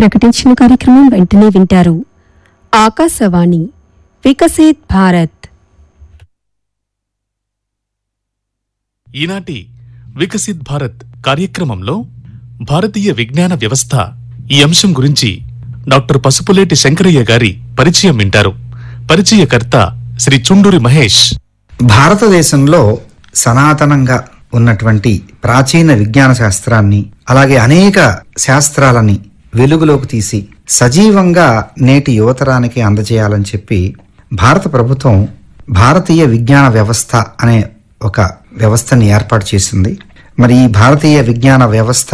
ప్రకటించిన కార్యక్రమం వెంటనే వింటారు ఆకాశవాణి వికసిత్ భారత్ ఈనాటి వికసిత్ భారత్ కార్యక్రమంలో భారతీయ విజ్ఞాన వ్యవస్థ ఈ అంశం గురించి డాక్టర్ పసుపులేటి శంకరయ్య గారి పరిచయం వింటారు పరిచయకర్త శ్రీ చుండూరి మహేష్ భారతదేశంలో సనాతనంగా ఉన్నటువంటి ప్రాచీన విజ్ఞాన శాస్త్రాన్ని అలాగే అనేక శాస్త్రాలని వెలుగులోకి తీసి సజీవంగా నేటి యువతరానికి అందజేయాలని చెప్పి భారత ప్రభుత్వం భారతీయ విజ్ఞాన వ్యవస్థ అనే ఒక వ్యవస్థని ఏర్పాటు చేసింది మరి ఈ భారతీయ విజ్ఞాన వ్యవస్థ